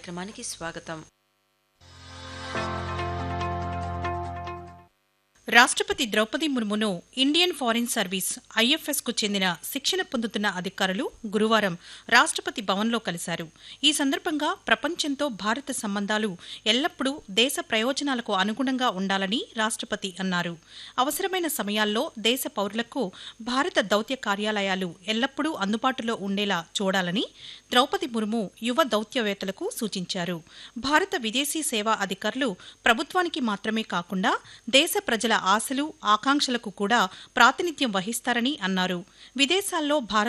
కార్యక్రమానికి స్వాగతం రాష్ట్రపతి ద్రౌపది ముర్మును ఇండియన్ ఫారిన్ సర్వీస్ ఐఎఫ్ఎస్ కు చెందిన శిక్షణ పొందుతున్న అధికారులు గురువారం రాష్ట్రపతి భవన్లో కలిశారు ఈ సందర్భంగా ప్రపంచంతో భారత సంబంధాలు ఎల్లప్పుడూ దేశ ప్రయోజనాలకు అనుగుణంగా ఉండాలని రాష్ట్రపతి అన్నారు అవసరమైన సమయాల్లో దేశ పౌరులకు భారత దౌత్య కార్యాలయాలు ఎల్లప్పుడూ అందుబాటులో ఉండేలా చూడాలని ద్రౌపది ముర్ము యువ దౌత్యవేత్తలకు సూచించారు భారత విదేశీ సేవా అధికారులు ప్రభుత్వానికి మాత్రమే కాకుండా దేశ ప్రజల ఆశలు ఆకాంక్షలకు కూడా ప్రాతినిధ్యం వహిస్తారని అన్నారు విదేశాల్లో భారత్